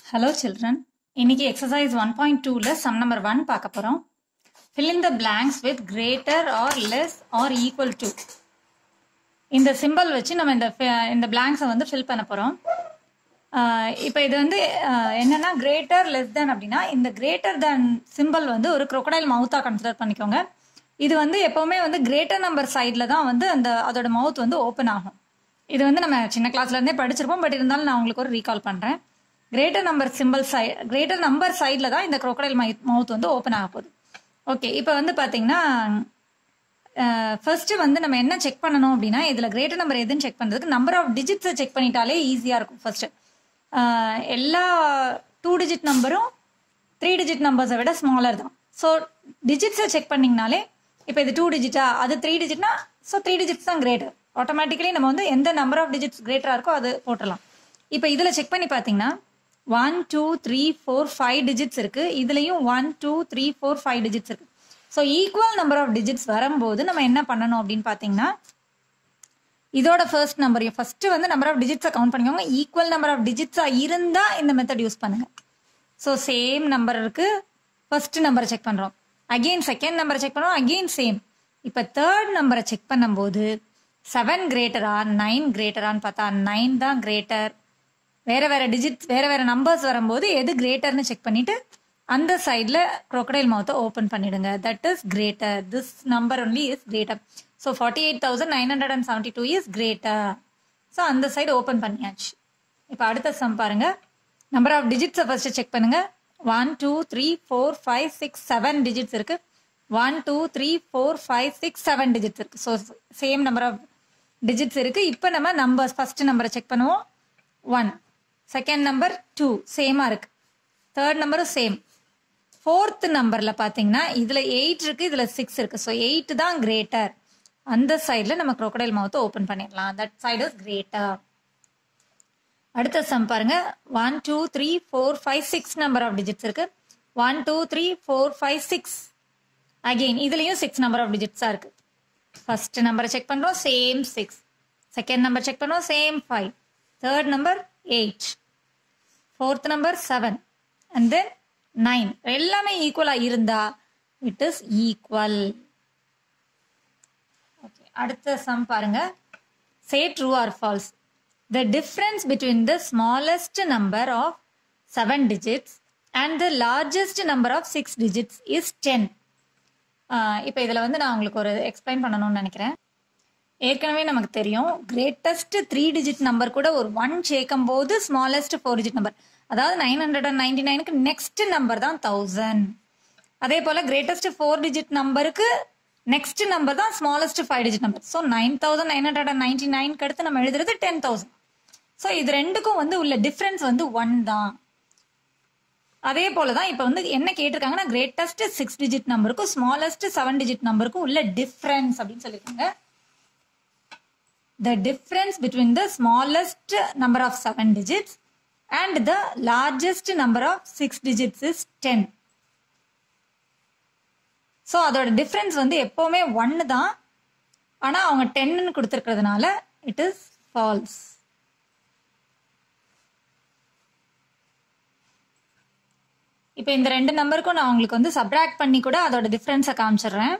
Hello children இன்னைக்கு exercise one point டூவில் sum number one பார்க்க போகிறோம் fill in the blanks with greater or less or equal to இந்த symbol வச்சு நம்ம இந்த fi- இந்த blanks-அ வந்து ஃபில் பண்ண போகிறோம் இப்போ இது வந்து ஆஹ், என்னன்னா கிரேட்டர் லெஸ் தென் அப்படின்னா இந்த கிரேட்டர் தென் சிம்பல் வந்து ஒரு crocodile மவுத்தாக கன்சிடர் பண்ணிக்கோங்க இது வந்து எப்போவுமே வந்து கிரேட்டர் நம்பர் சைடில் தான் வந்து அந்த அதோட மவுத் வந்து ஓப்பன் ஆகும் இது வந்து நம்ம சின்ன கிளாஸ்ல இருந்தே படிச்சிருப்போம் பட் இருந்தாலும் நான் உங்களுக்கு ஒரு ரீகால் பண்றேன் கிரேட்டர் நம்பர் சிம்பிள் சை கிரேட்டர் நம்பர் சைடில் தான் இந்த crocodile மவுத் வந்து ஓப்பன் ஆக போகுது ஓகே இப்போ வந்து பார்த்தீங்கன்னா ஃபர்ஸ்ட் வந்து நம்ம என்ன செக் பண்ணணும் அப்படின்னா இதில் கிரேட்டர் நம்பர் எதுன்னு செக் பண்ணுறதுக்கு நம்பர் ஆஃப் டிஜிட்ஸை செக் பண்ணிட்டாலே ஈஸியாக இருக்கும் ஃபர்ஸ்ட் எல்லா டூ டிஜிட் நம்பரும் த்ரீ டிஜிட் நம்பர்ஸை விட ஸ்மாலர் தான் ஸோ டிஜிட்ஸை செக் பண்ணிங்கனாலே இப்போ இது டூ டிஜிட்டா அது த்ரீ டிஜிட்னா ஸோ த்ரீ டிஜிட்ஸ் தான் கிரேட்டர் ஆட்டோமேட்டிக்கலி நம்ம வந்து எந்த நம்பர் ஆஃப் டிஜிட்ஸ் கிரேட்டராக இருக்கோ அது போட்டுடலாம் இப்போ இதில் செக் பண்ணி பார்த்தீங்கன்னா one two three four five digits இருக்கு இதுலயும் one two three four five digits இருக்கு so equal number of digits வரும்போது நம்ம என்ன பண்ணணும் அப்படின்னு பார்த்தீங்கன்னா இதோட ஃபர்ஸ்ட் நம்பர் ஃபர்ஸ்ட் வந்து நம்பர் ஆஃப் டிஜிட்ஸை கவுண்ட் பண்ணிக்கோங்க ஈக்குவல் நம்பர் ஆஃப் டிஜிட்ஸா இருந்தா இந்த மெத்தட் யூஸ் பண்ணுங்க ஸோ சேம் நம்பர் இருக்கு ஃபர்ஸ்ட் நம்பரை செக் பண்றோம் அகெயின் செகண்ட் நம்பரை செக் பண்ணுறோம் அகெயின் சேம் இப்போ தேர்ட் நம்பரை செக் பண்ணும்போது செவன் கிரேட்டரா நைன் கிரேட்டரான்னு பார்த்தா நைன் தான் கிரேட்டர் வேற வேற டிஜிட் வேற வேற நம்பர்ஸ் வரும்போது எது கிரேட்டர்னு செக் பண்ணிட்டு அந்த சைடில் crocodile மவுத்தை ஓப்பன் பண்ணிடுங்க that is greater this number only is greater so forty eight thousand nine hundred and seventy two is greater so அந்த சைடு ஓப்பன் பண்ணியாச்சு இப்போ அடுத்த சம் பாருங்க நம்பர் ஆஃப் டிஜிட்ஸை ஃபர்ஸ்ட் செக் பண்ணுங்க one two three four five six seven digits இருக்கு one two three four five six seven digits இருக்கு so same number of digits இருக்கு இப்போ நம்ம நம்பர்ஸ் ஃபர்ஸ்ட் நம்பரை செக் பண்ணுவோம் ஒன் செகண்ட் நம்பர் டூ சேமா இருக்கு தேர்ட் நம்பரும் சேம் ஃபோர்த் நம்பர்ல பாத்தீங்கன்னா இதுல எயிட் இருக்கு இதுல சிக்ஸ் இருக்கு ஸோ எயிட் தான் கிரேட்டர் அந்த சைடுல நம்ம crocodile மவுத்தை ஓப்பன் பண்ணிடலாம் தட் சைடு இஸ் கிரேட்டர் அடுத்த சம் பாருங்க one two three four five six number of digits இருக்கு one two three four five six again இதுலயும் சிக்ஸ் நம்பர் ஆஃப் டிஜிட்ஸா இருக்கு ஃபர்ஸ்ட் நம்பரை செக் பண்றோம் same six second number check பண்றோம் same five third number eight fourth number seven and then nine எல்லாமே ஈக்குவலா இருந்தா இட் இஸ் ஈக்குவல் ஓகே அடுத்த சம் பாருங்க say true R false the difference between the smallest number of seven digits and the largest number of six digits is ten இப்போ இதில் வந்து நான் உங்களுக்கு ஒரு எக்ஸ்பிளைன் பண்ணணும்னு நினைக்கிறேன் ஏற்கனவே நமக்கு தெரியும் கிரேட்டஸ்ட் த்ரீ டிஜிட் நம்பர் கூட ஒரு ஒன் சேர்க்கும் போது ஸ்மாலஸ்ட் ஃபோர் டிஜிட் நம்பர் அதாவது நைன் ஹண்ட்ரட் அண்ட் நைன்டி நைனுக்கு நெக்ஸ்ட் நம்பர் தான் தௌசண்ட் அதே போல கிரேட்டஸ்ட் ஃபோர் டிஜிட் நம்பருக்கு நெக்ஸ்ட் நம்பர் தான் smallest five digit number so nine thousand nine hundred and ninety நைனுக்கு அடுத்து நம்ம எழுதுறது டென் தௌசண்ட் ஸோ இது ரெண்டுக்கும் வந்து உள்ள டிஃப்ரென்ஸ் வந்து ஒன் தான் அதே போல தான் இப்போ வந்து என்ன கேட்டிருக்காங்கன்னா கிரேட்டஸ்ட் சிக்ஸ் டிஜிட் நம்பருக்கும் ஸ்மாலஸ்ட் செவன் டிஜிட் நம்பருக்கும் உள்ள டிஃப்ரென்ஸ் அப்படின்னு சொல்லியிருக்காங்க the difference between the smallest number of seven digits and the largest number of six digits is 10. So அதோட டிஃப்ரென்ஸ் வந்து எப்போவுமே ஒன்று தான் ஆனால் அவங்க டென்னு கொடுத்துருக்கிறதுனால இட் இஸ் ஃபால்ஸ் இப்போ இந்த ரெண்டு நம்பருக்கும் நான் உங்களுக்கு வந்து சப்ராக்ட் பண்ணி கூட அதோட டிஃப்ரென்ஸை காமிச்சிடுறேன்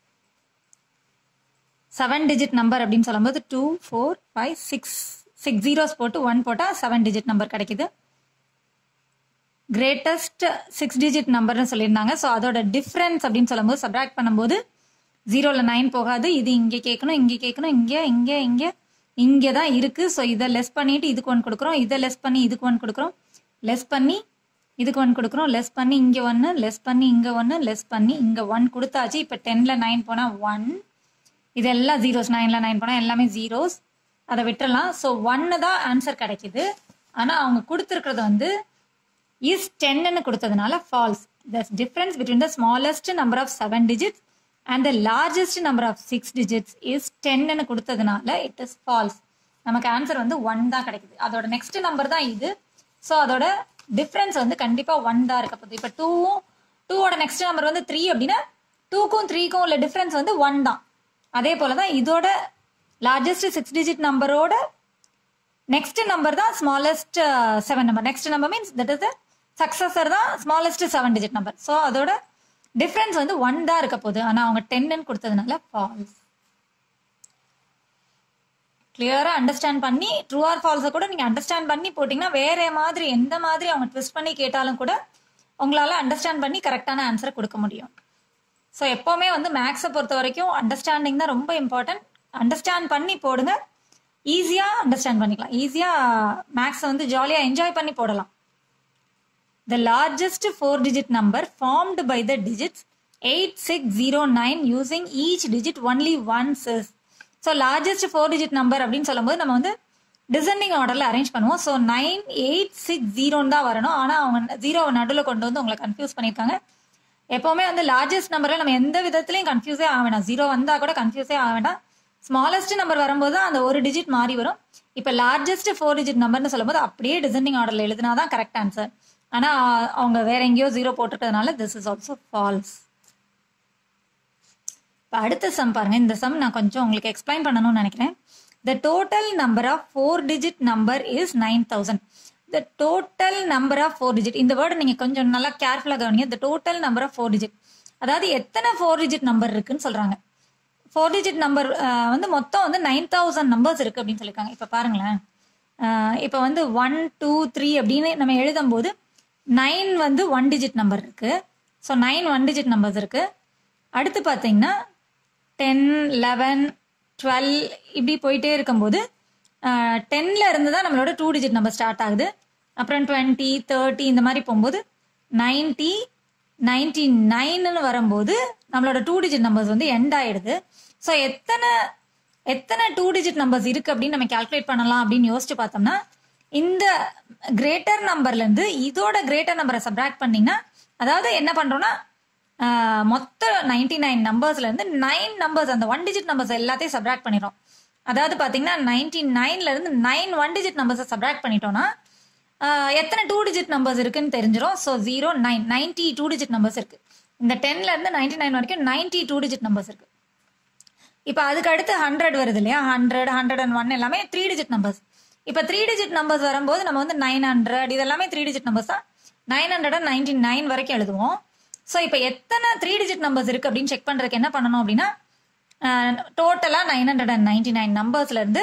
செவன் டிஜிட் நம்பர் அப்படின்னு சொல்லும்போது two four five six six zeros போட்டு ஒன் போட்டால் செவன் டிஜிட் நம்பர் கிடைக்குது கிரேட்டஸ்ட் சிக்ஸ் டிஜிட் நம்பர்னு சொல்லியிருந்தாங்க ஸோ அதோட டிஃப்ரென்ஸ் அப்படின்னு சொல்லும்போது சப்ராக்ட் பண்ணும்போது ஜீரோவில் நைன் போகாது இது இங்கே கேட்கணும் இங்கே கேட்கணும் இங்கே இங்கே இங்கே இங்கே தான் இருக்கு ஸோ இதை லெஸ் பண்ணிட்டு இதுக்கு ஒன் கொடுக்குறோம் இதை லெஸ் பண்ணி இதுக்கு ஒன் கொடுக்குறோம் லெஸ் பண்ணி இதுக்கு ஒன் கொடுக்குறோம் லெஸ் பண்ணி இங்கே ஒன்று லெஸ் பண்ணி இங்கே ஒன்று லெஸ் பண்ணி இங்கே ஒன் கொடுத்தாச்சு இப்போ டென்னில் நைன் போனால் ஒன் இதெல்லாம் ஜீரோஸ் நைன்ல நைன் போனால் எல்லாமே ஜீரோஸ் அதை விட்டுறலாம் ஸோ ஒன்னு தான் ஆன்சர் கிடைக்குது ஆனால் அவங்க கொடுத்துருக்கிறது வந்து இஸ் டென்னு கொடுத்ததுனால false the difference between the smallest number of seven digits and the largest number of six digits is டென்னு கொடுத்ததுனால இட் இஸ் ஃபால்ஸ் நமக்கு ஆன்சர் வந்து ஒன் தான் கிடைக்குது அதோட நெக்ஸ்ட் நம்பர் தான் இது ஸோ அதோட டிஃப்ரென்ஸ் வந்து கண்டிப்பாக ஒன் தான் இருக்க போகுது இப்போ டூவும் டூவோட நெக்ஸ்ட் நம்பர் வந்து த்ரீ அப்படின்னா டூக்கும் த்ரீக்கும் உள்ள டிஃப்ரென்ஸ் வந்து ஒன் தான் அதே போல தான் இதோட லார்ஜஸ்ட் சிக்ஸ் டிஜிட் நம்பரோட நெக்ஸ்ட் நம்பர் தான் smallest seven number next number means that is successor தான் smallest seven digit number so அதோட டிஃப்ரென்ஸ் வந்து ஒன் தான் இருக்க போகுது ஆனால் அவங்க டென்னு கொடுத்ததுனால ஃபால்ஸ் கிளியரா அண்டர்ஸ்டாண்ட் பண்ணி ட்ரூ ஆர் ஃபால்ஸை கூட நீங்க அண்டர்ஸ்டாண்ட் பண்ணி போட்டீங்கன்னா வேற மாதிரி எந்த மாதிரி அவங்க ட்விஸ்ட் பண்ணி கேட்டாலும் கூட உங்களால அண்டர்ஸ்டாண்ட் பண்ணி கரெக்டான ஆன்சரை கொடுக்க முடியும் ஸோ எப்போவுமே வந்து மேக்ஸை பொறுத்த வரைக்கும் அண்டர்ஸ்டாண்டிங் தான் ரொம்ப இம்பார்ட்டன்ட் அண்டர்ஸ்டாண்ட் பண்ணி போடுங்க ஈஸியாக அண்டர்ஸ்டாண்ட் பண்ணிக்கலாம் ஈஸியாக மேக்ஸை வந்து ஜாலியாக என்ஜாய் பண்ணி போடலாம் the largest four digit number formed by the digits eight six zero nine using each digit only once is so largest four digit number அப்படின்னு சொல்லும்போது நம்ம வந்து டிசெண்டிங் ஆர்டரில் அரேஞ்ச் பண்ணுவோம் ஸோ நைன் எயிட் சிக்ஸ் ஜீரோன்னு தான் வரணும் ஆனால் அவங்க ஜீரோவை நடுவில் கொண்டு வந்து உங்களை கன்ஃபியூஸ் பண்ணியிருக்காங்க எப்போவுமே வந்து லார்ஜஸ்ட் நம்பரில் நம்ம எந்த விதத்துலையும் கன்ஃபியூஸே ஆக வேண்டாம் ஜீரோ வந்தால் கூட கன்ஃபியூஸே ஆக வேண்டாம் ஸ்மாலஸ்ட் நம்பர் வரும்போது தான் அந்த ஒரு டிஜிட் மாறி வரும் இப்போ லார்ஜஸ்ட் ஃபோர் டிஜிட் நம்பர்னு சொல்லும்போது அப்படியே டிசெண்டிங் ஆர்டரில் எழுதினா தான் கரெக்ட் ஆன்சர் ஆனால் அவங்க வேற எங்கேயோ ஜீரோ போட்டுட்டதுனால திஸ் இஸ் ஆல்சோ ஃபால்ஸ் இப்போ அடுத்த சம் பாருங்க இந்த சம் நான் கொஞ்சம் உங்களுக்கு எக்ஸ்பிளைன் பண்ணணும்னு நினைக்கிறேன் the total number of four digit number is nine thousand the total number of four digit இந்த வேர்டு நீங்கள் கொஞ்சம் நல்லா கேர்ஃபுல்லாக கவனிங்க the total number of four digit அதாவது எத்தனை ஃபோர் டிஜிட் நம்பர் இருக்குன்னு சொல்கிறாங்க ஃபோர் டிஜிட் நம்பர் வந்து மொத்தம் வந்து நைன் தௌசண்ட் நம்பர்ஸ் இருக்குது அப்படின்னு சொல்லியிருக்காங்க இப்போ பாருங்களேன் இப்போ வந்து ஒன் டூ த்ரீ அப்படின்னு நம்ம எழுதும்போது நைன் வந்து ஒன் டிஜிட் நம்பர் இருக்குது so nine one digit numbers இருக்குது அடுத்து பார்த்தீங்கன்னா டென் லெவன் டுவெல் இப்படி போயிட்டே இருக்கும்போது டென்ல இருந்து தான் நம்மளோட டூ டிஜிட் நம்பர் ஸ்டார்ட் ஆகுது அப்புறம் டுவெண்ட்டி தேர்ட்டி இந்த மாதிரி போகும்போது நைன்டி நைன்டி நைன்னு வரும்போது நம்மளோட டூ டிஜிட் நம்பர்ஸ் வந்து எண்ட் ஆயிடுது ஸோ எத்தனை எத்தனை டூ டிஜிட் நம்பர்ஸ் இருக்கு அப்படின்னு நம்ம கால்குலேட் பண்ணலாம் அப்படின்னு யோசிச்சு பார்த்தோம்னா இந்த கிரேட்டர் நம்பர்ல இருந்து இதோட கிரேட்டர் நம்பரை சப்ராக்ட் பண்ணீங்கன்னா அதாவது என்ன பண்றோம்னா ஆஹ் மொத்த நைன்டி நைன் நம்பர்ஸ்ல இருந்து நைன் நம்பர்ஸ் அந்த ஒன் டிஜிட் நம்பர்ஸ் எல்லாத்தையும் சப்ராக்ட் பண்ணிடும் அதாவது பாத்தீங்கன்னா நைன்டி நைன்ல இருந்து நைன் ஒன் டிஜிட் நம்பர்ஸை சப்ராக்ட் பண்ணிட்டோம்னா ஆஹ் எத்தனை டூ டிஜிட் நம்பர்ஸ் இருக்குன்னு தெரிஞ்சிடும் so zero nine ninety two digit numbers இருக்கு இந்த டென்ல இருந்து நைன்டி நைன் வரைக்கும் நைன்டி டூ டிஜிட் நம்பர்ஸ் இருக்கு இப்போ அதுக்கு அடுத்து ஹண்ட்ரட் வருது இல்லையா ஹண்ட்ரட் ஹண்ட்ரட் அண்ட் ஒன் எல்லாமே த்ரீ டிஜிட் நம்பர்ஸ் இப்போ த்ரீ டிஜிட் நம்பர்ஸ் வரும்போது நம்ம வந்து நைன் ஹண்ட்ரட் இதெல்லாமே த்ரீ டிஜிட் நம்பர்ஸ் தான் nine hundred and ninety nine வரைக்கும் எழுதுவோம் ஸோ இப்போ எத்தனை த்ரீ டிஜிட் நம்பர்ஸ் இருக்கு அப்படின்னு செக் பண்றதுக்கு என்ன பண்ணணும் அப்படின்னா டோட்டலாக nine hundred and ninety nine நம்பர்ஸ்ல இருந்து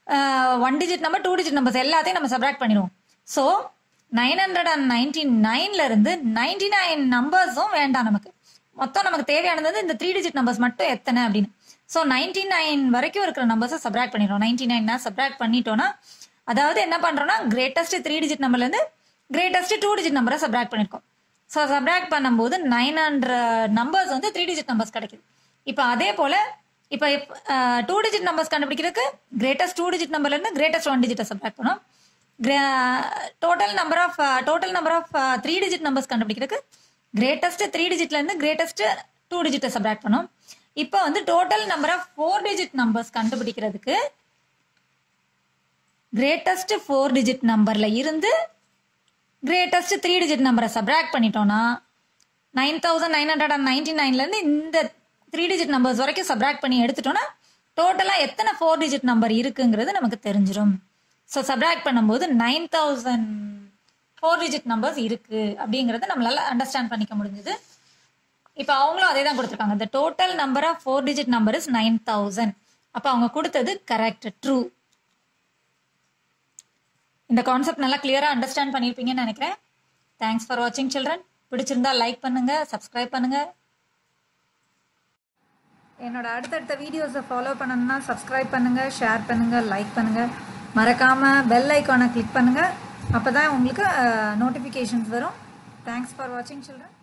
one digit number two digit numbers எல்லாத்தையும் நம்ம சப்ராக்ட் பண்ணிடுவோம் so nine hundred and ninety நைன்ல இருந்து நைன்டி நைன் நம்பர்ஸும் வேண்டாம் நமக்கு மொத்தம் நமக்கு தேவையானது வந்து இந்த த்ரீ டிஜிட் நம்பர்ஸ் மட்டும் எத்தனை அப்படின்னு ஸோ நைன்டி நைன் வரைக்கும் இருக்கிற நம்பர்ஸை சப்ராக்ட் பண்ணிடுவோம் நைன்டி நைன்னா சப்ராக்ட் பண்ணிட்டோம்னா அதாவது என்ன பண்றோம்னா கிரேட்டஸ்ட் த்ரீ டிஜிட் நம்பர்லேருந்து கிரேட்டஸ்ட் டூ டிஜிட் நம்பரை சப்ராக்ட் பண்ணியிருக்கோம் ஸோ சப்ராக்ட் பண்ணும்போது நைன் ஹண்ட்ரட் நம்பர்ஸ் வந்து த்ரீ டிஜிட் நம்பர்ஸ் கிடைக்குது இப்போ அதே போல இப்போ டூ டிஜிட் நம்பர்ஸ் கண்டுபிடிக்கிறதுக்கு கிரேட்டஸ்ட் டூ டிஜிட் நம்பர்லேருந்து கிரேட்டஸ்ட் ஒன் டிஜிட்டை சப்ராக்ட் பண்ணோம் total number of total number of three digit numbers கண்டுபிடிக்கிறதுக்கு கிரேட்டஸ்ட் த்ரீ டிஜிட்லேருந்து கிரேட்டஸ்ட் டூ டிஜிட்டை சப்ராக்ட் பண்ணோம் இப்போ வந்து total number of four digit numbers கண்டுபிடிக்கிறதுக்கு கிரேட்டஸ்ட் ஃபோர் டிஜிட் நம்பர்ல இருந்து கிரேட்டஸ்ட் த்ரீ டிஜிட் நம்பரை சப்ராக்ட் பண்ணிட்டோம்னா nine thousand nine hundred and ninety நைன்லேருந்து இந்த த்ரீ டிஜிட் நம்பர்ஸ் வரைக்கும் சப்ராக்ட் பண்ணி எடுத்துட்டோம்னா டோட்டலாக எத்தனை ஃபோர் டிஜிட் நம்பர் இருக்குங்கிறது நமக்கு தெரிஞ்சிடும் ஸோ சப்ராக்ட் பண்ணும்போது nine thousand four digit numbers இருக்கு அப்படிங்கிறத நம்மளால அண்டர்ஸ்டாண்ட் பண்ணிக்க முடிஞ்சது இப்போ அவங்களும் அதே தான் கொடுத்துருக்காங்க the total number of four digit number is nine thousand அப்போ அவங்க கொடுத்தது கரெக்ட் ட்ரூ இந்த கான்செப்ட் நல்லா கிளியரா அண்டர்ஸ்டாண்ட் பண்ணியிருப்பீங்கன்னு நினைக்கிறேன் தேங்க்ஸ் ஃபார் வாட்சிங் சில்ட்ரன் பிடிச்சிருந்தா லைக் பண்ணுங்க சப்ஸ்கிரைப் பண்ணுங்க என்னோட அடுத்தடுத்த வீடியோஸை ஃபாலோ பண்ணணும்னா சப்ஸ்கிரைப் பண்ணுங்க ஷேர் பண்ணுங்க லைக் பண்ணுங்க மறக்காம பெல் ஐக்கானை கிளிக் பண்ணுங்க அப்பதான் உங்களுக்கு நோட்டிஃபிகேஷன்ஸ் வரும் தேங்க்ஸ் ஃபார் வாட்சிங் சில்ட்ரன்